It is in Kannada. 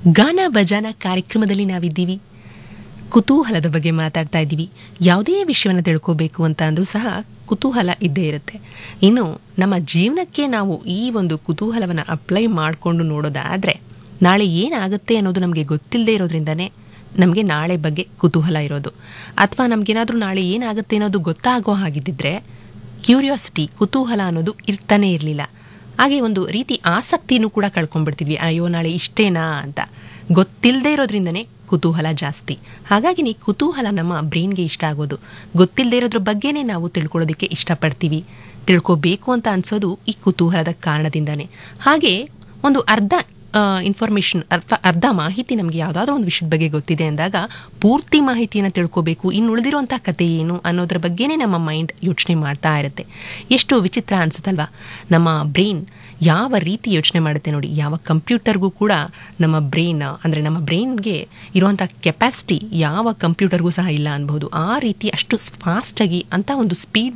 ಗಾನ ಭಜಾನ ಕಾರ್ಯಕ್ರಮದಲ್ಲಿ ನಾವಿದ್ದೀವಿ ಕುತೂಹಲದ ಬಗ್ಗೆ ಮಾತಾಡ್ತಾ ಇದ್ದೀವಿ ಯಾವುದೇ ವಿಷಯವನ್ನು ತಿಳ್ಕೋಬೇಕು ಅಂತ ಅಂದರೂ ಸಹ ಕುತೂಹಲ ಇದ್ದೇ ಇರುತ್ತೆ ಇನ್ನು ನಮ್ಮ ಜೀವನಕ್ಕೆ ನಾವು ಈ ಒಂದು ಕುತೂಹಲವನ್ನು ಅಪ್ಲೈ ಮಾಡಿಕೊಂಡು ನೋಡೋದಾದರೆ ನಾಳೆ ಏನಾಗುತ್ತೆ ಅನ್ನೋದು ನಮಗೆ ಗೊತ್ತಿಲ್ಲದೆ ಇರೋದ್ರಿಂದನೇ ನಮಗೆ ನಾಳೆ ಬಗ್ಗೆ ಕುತೂಹಲ ಇರೋದು ಅಥವಾ ನಮಗೇನಾದರೂ ನಾಳೆ ಏನಾಗುತ್ತೆ ಅನ್ನೋದು ಗೊತ್ತಾಗೋ ಹಾಗಿದ್ದಿದ್ರೆ ಕ್ಯೂರಿಯಾಸಿಟಿ ಕುತೂಹಲ ಅನ್ನೋದು ಇರ್ತಾನೆ ಇರಲಿಲ್ಲ ಹಾಗೆ ಒಂದು ರೀತಿ ಆಸಕ್ತಿನೂ ಕೂಡ ಕಳ್ಕೊಂಡ್ಬಿಡ್ತಿದ್ವಿ ಅಯ್ಯೋ ನಾಳೆ ಇಷ್ಟೇನಾ ಅಂತ ಗೊತ್ತಿಲ್ಲದೆ ಇರೋದ್ರಿಂದನೇ ಕುತೂಹಲ ಜಾಸ್ತಿ ಹಾಗಾಗಿ ನೀ ಕುತೂಹಲ ನಮ್ಮ ಬ್ರೈನ್ಗೆ ಇಷ್ಟ ಆಗೋದು ಗೊತ್ತಿಲ್ಲದೆ ಇರೋದ್ರ ಬಗ್ಗೆನೇ ನಾವು ತಿಳ್ಕೊಳ್ಳೋದಕ್ಕೆ ಇಷ್ಟಪಡ್ತೀವಿ ತಿಳ್ಕೋಬೇಕು ಅಂತ ಅನ್ಸೋದು ಈ ಕುತೂಹಲದ ಕಾರಣದಿಂದಾನೇ ಹಾಗೆ ಒಂದು ಅರ್ಧ ಇನ್ಫಾರ್ಮೇಷನ್ ಅಥವಾ ಅರ್ಧ ಮಾಹಿತಿ ನಮಗೆ ಯಾವುದಾದ್ರೂ ಒಂದು ವಿಷಯದ ಬಗ್ಗೆ ಗೊತ್ತಿದೆ ಅಂದಾಗ ಪೂರ್ತಿ ಮಾಹಿತಿಯನ್ನು ತಿಳ್ಕೋಬೇಕು ಇನ್ನು ಉಳಿದಿರುವಂಥ ಕತೆ ಏನು ಅನ್ನೋದ್ರ ಬಗ್ಗೆನೇ ನಮ್ಮ ಮೈಂಡ್ ಯೋಚನೆ ಮಾಡ್ತಾ ಇರುತ್ತೆ ಎಷ್ಟು ವಿಚಿತ್ರ ಅನ್ಸುತ್ತಲ್ವಾ ನಮ್ಮ ಬ್ರೈನ್ ಯಾವ ರೀತಿ ಯೋಚನೆ ಮಾಡುತ್ತೆ ನೋಡಿ ಯಾವ ಕಂಪ್ಯೂಟರ್ಗೂ ಕೂಡ ನಮ್ಮ ಬ್ರೈನ್ ಅಂದರೆ ನಮ್ಮ ಬ್ರೈನ್ಗೆ ಇರುವಂಥ ಕೆಪಾಸಿಟಿ ಯಾವ ಕಂಪ್ಯೂಟರ್ಗೂ ಸಹ ಇಲ್ಲ ಅನ್ಬಹುದು ಆ ರೀತಿ ಅಷ್ಟು ಫಾಸ್ಟಾಗಿ ಅಂತ ಒಂದು ಸ್ಪೀಡ್